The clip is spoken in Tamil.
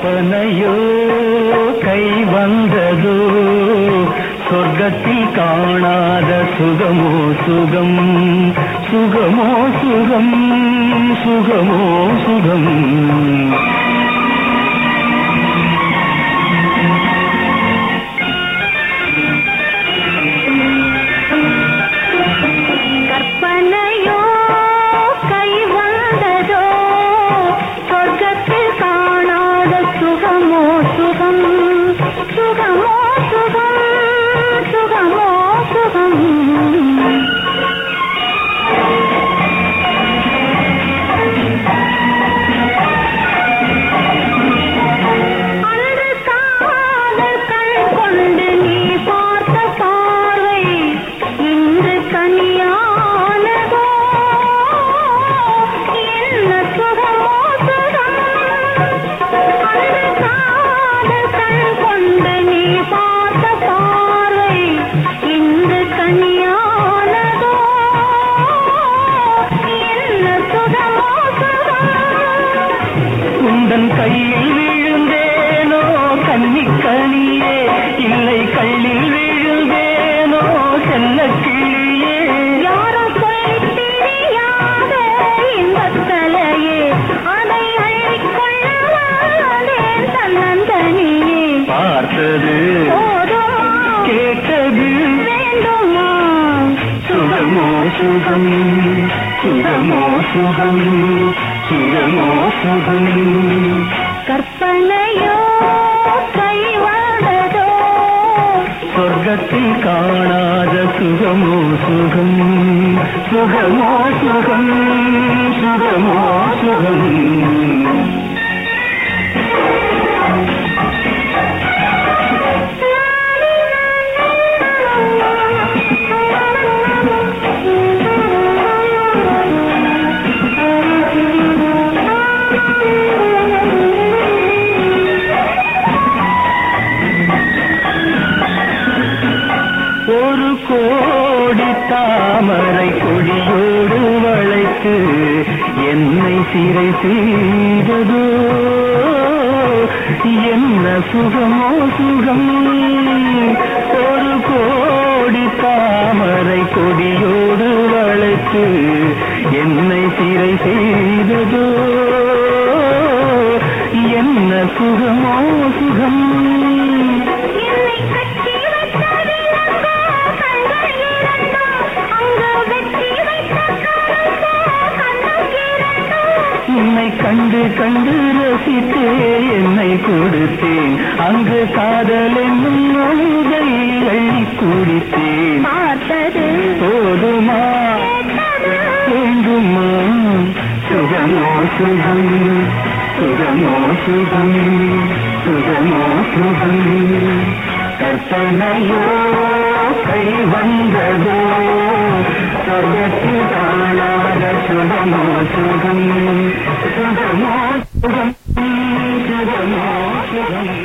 கற்பனையோ கை வந்ததோ சொர்க்கத்தில் காணாத சுகமோ சுகம் சுகமோ சுகம் சுகமோ சுகம் கற்பனையோ கை வந்ததோ சொர்க்கத்தில் காணாத சுகமோ சுகம் சுகமோ சுகம் சுகமோ சுகம் அன்று காதல் கண் கொண்டு நீ பார்த்த பார்வை இன்று கனியானதோ என்ன சுகமோ சுகம் அன்று காதல் கண் கொண்டு நீ பார்த்த பார்வை இன்று கனியானதோ என்ன சுகமோ சுகம் உந்தன் கையில் விழுந்தேனோ கன்னிக்கனியே இல்லை கல்லில் விழுந்தேனோ செல்ல கிளியே யாரும் சொல்லித் தெரியாத இன்பக்கலையே, அதை அள்ளிக்கொள்ள வந்தேன் தன்னந்தனியே. பார்த்தது போதுமா? கேட்டது வேண்டுமா? சுகமோ சுகம் சுகமோ சுகம் சுகமோ சுகம் கற்பனையோ கை வந்ததோ சொர்க்கத்தில் காணாத சுகமோ சுகம் சுகமோ சுகம் சுகமோ சுகம் ஒரு கோடி தாமரை கொடியோடு வளைத்து என்னை சிறை செய்ததோ என்ன சுகமோ சுகம் ஒரு கோடி தாமரை கொடியோடு வளைத்து என்னை சிறை செய்ததோ என்ன சுகமோ சுகம் என்னை கட்டி வைத்த விளக்கோ கண்கள் இரண்டும், அங்கு வெட்டி வைத்த கருத்தோ கண்கள் இரண்டும். உன்னை கண்டு கண்டு ரசித்தே என்னை கொடுத்தேன் அங்கு காதல் என்னும் மொழிதை அள்ளி குடித்தேன் பார்த்தது போதுமா கேட்டது வேண்டுமா சுகமோ சுகம் சுகமோ சுகம் சுகமோ சுகம் கற்பனையோ கை வந்ததோ சொர்க்கத்தில் காணாத சுகமோ சுகம் சுகமோ சுகம் சுகமோ சுகம்